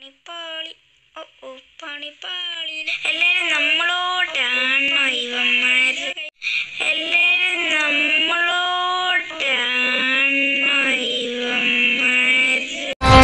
പണിപ്പാളി ഓ ഓ പണിപ്പാളി എല്ലാരും നമ്മളോടാണോ ഇവന്മാര് എല്ലാരും നമ്മളോടാണോ ഇവന്മാര്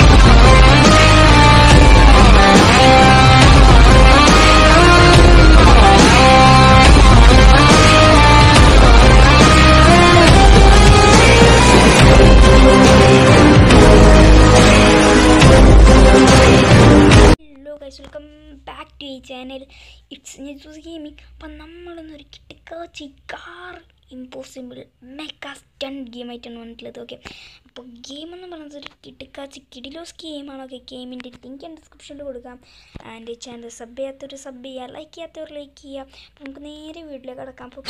hello guys welcome back to ഈ ചാനൽ ഇറ്റ്സ് നെജൂസ് ഗെയിമിംഗ് അപ്പം നമ്മളൊന്നൊരു കിട്ടിക്കാച്ചി car impossible mega stunt game ആയിട്ടാണ് വന്നിട്ടുള്ളത് ഓക്കെ അപ്പോൾ ഗെയിം എന്ന് പറയുന്നത് ഒരു കിട്ടിക്കാച്ചി കിഡിലോസ് ഗെയിമാണ് ഓക്കെ ഗെയിമിൻ്റെ ലിങ്ക് ഞാൻ ഡിസ്ക്രിപ്ഷനിൽ കൊടുക്കാം ആൻഡ് ചാനൽ സബ് ചെയ്യാത്തവർ സബ് ചെയ്യുക ലൈക്ക് ചെയ്യാത്തവർ ലൈക്ക് ചെയ്യുക അപ്പോൾ നമുക്ക് നേരെ വീട്ടിലേക്ക് കിടക്കാം അപ്പോൾ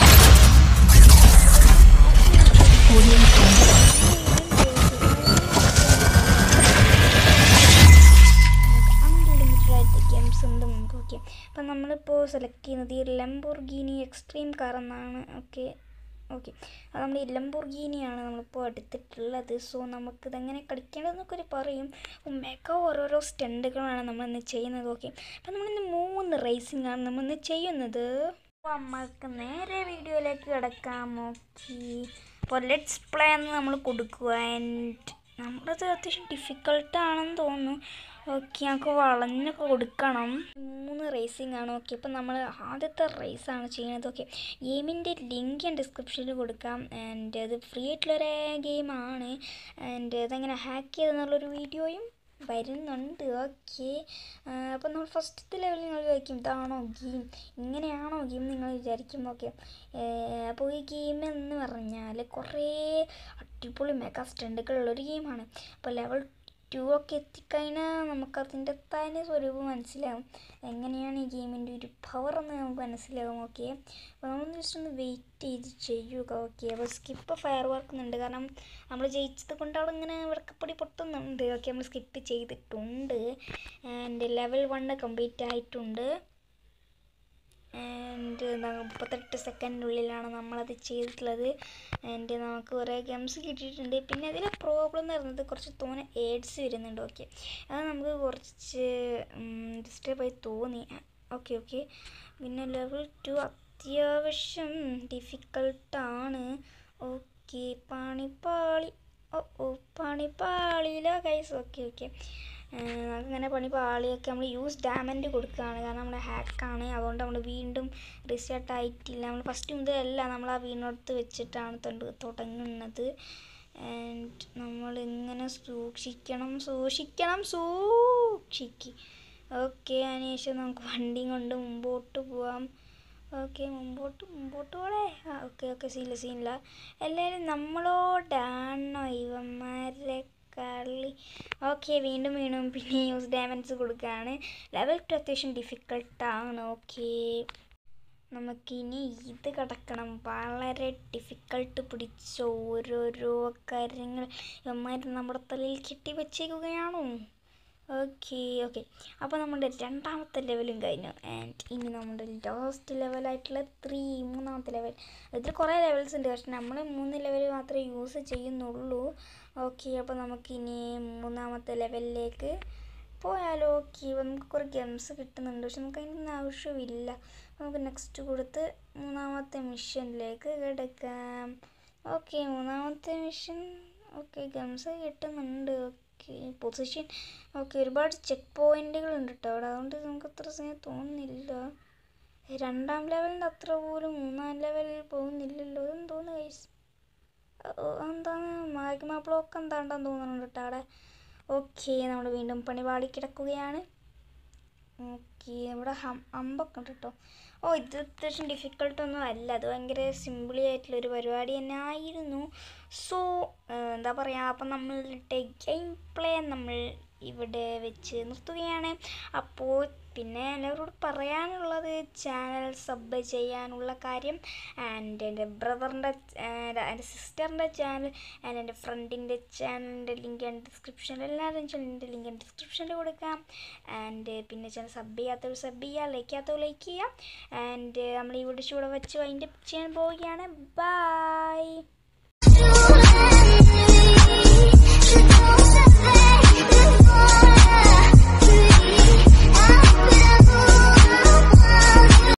അൺലിമിറ്റഡ് ആയിട്ട് ഗെയിംസ് ഉണ്ട് നമുക്ക് ഓക്കെ അപ്പം നമ്മളിപ്പോൾ സെലക്ട് ചെയ്യുന്നത് ഈ ലംബോർഗീനി എക്സ്ട്രീം കാർ എന്നാണ് ഓക്കെ ഓക്കെ അത് നമ്മൾ ഈ ലംബോർഗീനിയാണ് നമ്മളിപ്പോൾ എടുത്തിട്ടുള്ളത് സോ നമുക്കിതെങ്ങനെ കളിക്കേണ്ടതെന്നൊക്കെ ഒരു പറയും മെഗ ഓരോരോ സ്റ്റണ്ടുകളാണ് നമ്മളിന്ന് ചെയ്യുന്നത് ഓക്കെ അപ്പം നമ്മളിന്ന് മൂന്ന് റേസിംഗ് ആണ് നമ്മളിന്ന് ചെയ്യുന്നത് അപ്പോൾ നമ്മൾക്ക് നേരെ വീഡിയോയിലേക്ക് കിടക്കാം ഓക്കെ അപ്പോൾ ലെറ്റ്സ് പ്ലേ എന്ന് നമ്മൾ കൊടുക്കുക ആൻഡ് നമ്മളത് അത്യാവശ്യം ഡിഫിക്കൾട്ടാണെന്ന് തോന്നുന്നു ഓക്കെ ഞങ്ങൾക്ക് വളഞ്ഞൊക്കെ കൊടുക്കണം മൂന്ന് റേസിംഗ് ആണ് ഓക്കെ അപ്പം നമ്മൾ ആദ്യത്തെ റേസാണ് ചെയ്യുന്നത് ഓക്കെ ഗെയിമിൻ്റെ ലിങ്ക് ഞാൻ ഡിസ്ക്രിപ്ഷനിൽ കൊടുക്കാം ആൻഡ് അത് ഫ്രീ ആയിട്ടുള്ളൊരു ഗെയിമാണ് ആൻഡ് അതെങ്ങനെ ഹാക്ക് ചെയ്തെന്നുള്ളൊരു വീഡിയോയും വരുന്നുണ്ട് ഓക്കെ അപ്പം നമ്മൾ ഫസ്റ്റത്തെ ലെവലിൽ നിങ്ങൾ വിചാരിക്കും ഇതാണോ ഗെയിം ഇങ്ങനെയാണോ ഗെയിം നിങ്ങൾ വിചാരിക്കും ഓക്കെ അപ്പോൾ ഈ ഗെയിം എന്ന് പറഞ്ഞാൽ കുറേ അടിപൊളി മെഗാ സ്റ്റണ്ടുകളുള്ളൊരു ഗെയിമാണ് അപ്പോൾ ലെവൽ ടു ഒക്കെ എത്തിക്കഴിഞ്ഞാൽ നമുക്കതിൻ്റെ തന്നെ സ്വരൂപം മനസ്സിലാവും എങ്ങനെയാണ് ഈ ഗെയിമിൻ്റെ ഒരു പവർ എന്ന് നമുക്ക് മനസ്സിലാവും ഓക്കെ അപ്പോൾ നമ്മൾ ജസ്റ്റ് ഒന്ന് വെയിറ്റ് ചെയ്ത് ചെയ്യുക ഓക്കെ അപ്പോൾ സ്കിപ്പ് ഫയർ വർക്കുന്നുണ്ട് കാരണം നമ്മൾ ജയിച്ചത് കൊണ്ട് അവിടെ ഇങ്ങനെ വിളക്കപ്പൊടി പൊട്ടുന്നുണ്ട് ഓക്കെ നമ്മൾ സ്കിപ്പ് ചെയ്തിട്ടുണ്ട് ആൻഡ് ലെവൽ വണ്ണ് കംപ്ലീറ്റ് ആയിട്ടുണ്ട് ആൻഡ് മുപ്പത്തെട്ട് സെക്കൻഡിനുള്ളിലാണ് നമ്മളത് ചെയ്തിട്ടുള്ളത് ആൻഡ് നമുക്ക് കുറേ ഗെയിംസ് കിട്ടിയിട്ടുണ്ട് പിന്നെ അതിലെ പ്രോബ്ലം എന്ന് പറയുന്നത് കുറച്ച് തോനെ ഏഡ്സ് വരുന്നുണ്ട് ഓക്കെ അത് നമുക്ക് കുറച്ച് ഡിസ്റ്റർബായി തോന്നി ഓക്കെ ഓക്കെ പിന്നെ ലെവൽ ടു അത്യാവശ്യം ഡിഫിക്കൾട്ടാണ് ഓക്കെ പണിപ്പാളി ഓ ഓ പണിപ്പാളിയില കൈസ് ഓക്കെ ഓക്കെ അങ്ങനെ പണി പാളിയൊക്കെ നമ്മൾ യൂസ് ഡാമൻഡ് കൊടുക്കുകയാണ് കാരണം നമ്മുടെ ഹാക്കാണ് അതുകൊണ്ട് നമ്മൾ വീണ്ടും റിസൾട്ട് ആയിട്ടില്ല നമ്മൾ ഫസ്റ്റ് മുതലല്ല നമ്മൾ ആ വീണടുത്ത് വെച്ചിട്ടാണ് തൊണ്ട് തുടങ്ങുന്നത് ആൻഡ് നമ്മൾ ഇങ്ങനെ സൂക്ഷിക്കണം സൂക്ഷിക്കണം സൂക്ഷിക്ക് ഓക്കെ അതിനുശേഷം നമുക്ക് വണ്ടിയും കൊണ്ട് മുമ്പോട്ട് പോവാം ഓക്കെ മുമ്പോട്ട് മുമ്പോട്ട് പോടേ ആ ഓക്കെ ഓക്കെ സീനില്ല സീനില്ല എല്ലാവരും നമ്മളോടാണോ ഇവന്മാരെ കളി ഓക്കെ വീണ്ടും വീണ്ടും പിന്നെ യൂസ് ഡാമൻസ് കൊടുക്കുകയാണ് ലെവൽ ടു അത്യാവശ്യം ഡിഫിക്കൾട്ടാണ് ഓക്കെ നമുക്കിനി ഇത് കിടക്കണം വളരെ ഡിഫിക്കൾട്ട് പിടിച്ച ഓരോരോ കാര്യങ്ങൾ ഇവന്മാർ നമ്മുടെ തലയിൽ കെട്ടി വെച്ചേക്കുകയാണോ ഓക്കെ ഓക്കെ അപ്പോൾ നമ്മുടെ രണ്ടാമത്തെ ലെവലും കഴിഞ്ഞു ആൻഡ് ഇനി നമ്മുടെ ലാസ്റ്റ് ലെവലായിട്ടുള്ള ത്രീ മൂന്നാമത്തെ ലെവൽ ഇതിൽ കുറേ ലെവൽസ് ഉണ്ട് പക്ഷെ നമ്മൾ മൂന്ന് ലെവൽ മാത്രമേ യൂസ് ചെയ്യുന്നുള്ളൂ ഓക്കെ അപ്പോൾ നമുക്കിനി മൂന്നാമത്തെ ലെവലിലേക്ക് പോയാലോ ഓക്കെ നമുക്ക് കുറേ ഗെയിംസ് കിട്ടുന്നുണ്ട് പക്ഷെ നമുക്ക് അതിൻ്റെ ആവശ്യമില്ല നമുക്ക് നെക്സ്റ്റ് കൊടുത്ത് മൂന്നാമത്തെ മിഷനിലേക്ക് കിടക്കാം ഓക്കെ മൂന്നാമത്തെ മിഷൻ ഓക്കെ ഗെയിംസ് കിട്ടുന്നുണ്ട് ഓക്കെ പൊസിഷൻ ഓക്കെ ഒരുപാട് ചെക്ക് പോയിന്റുകൾ ഉണ്ട് കേട്ടോ അവിടെ അതുകൊണ്ട് നമുക്ക് അത്ര സമയം തോന്നുന്നില്ല രണ്ടാം ലെവലിൻ്റെ അത്ര പോലും മൂന്നാം ലെവലിൽ പോകുന്നില്ലല്ലോ ഇതെന്ന് തോന്നുന്നു കൈസ് എന്താണ് മാഗ്മ ബ്ലോക്ക് എന്താണ്ടെന്ന് തോന്നുന്നുണ്ട് കേട്ടോ അവിടെ ഓക്കെ നമ്മൾ വീണ്ടും പണിപാളി കിടക്കുകയാണ് ഓക്കെ ഇവിടെ ഹം അമ്പൊക്കെ ഉണ്ട് കേട്ടോ ഓ ഇത് അത്യാവശ്യം ഡിഫിക്കൽട്ടൊന്നും അല്ല അത് ഭയങ്കര സിമ്പിളി ആയിട്ടുള്ളൊരു പരിപാടി തന്നെ ആയിരുന്നു സോ എന്താ പറയുക അപ്പം നമ്മളുടെ ഗെയിം പ്ലേ നമ്മൾ ഇവിടെ വെച്ച് നിർത്തുകയാണ് അപ്പോൾ പിന്നെ എല്ലാവരോട് പറയാനുള്ളത് ചാനൽ സബ് ചെയ്യാനുള്ള കാര്യം ആൻഡ് എൻ്റെ ബ്രദറിൻ്റെ എൻ്റെ സിസ്റ്ററിൻ്റെ ചാനൽ ആൻഡ് എൻ്റെ ഫ്രണ്ടിൻ്റെ ചാനലിൻ്റെ ലിങ്ക് ഞാൻ ഡിസ്ക്രിപ്ഷനിൽ എല്ലാവരും ചാനലിൻ്റെ ലിങ്ക് ഞാൻ ഡിസ്ക്രിപ്ഷനിൽ കൊടുക്കാം ആൻഡ് പിന്നെ ചാനൽ സബ് ചെയ്യാത്തവർ സബ് ചെയ്യുക ലൈക്ക് ചെയ്യാത്തവർ ലൈക്ക് ചെയ്യുക ആൻഡ് നമ്മൾ ഈ വീഡിയോ ഇവിടെ വെച്ച് അതിൻ്റെ ചെയ്യാൻ പോവുകയാണ് ബൈ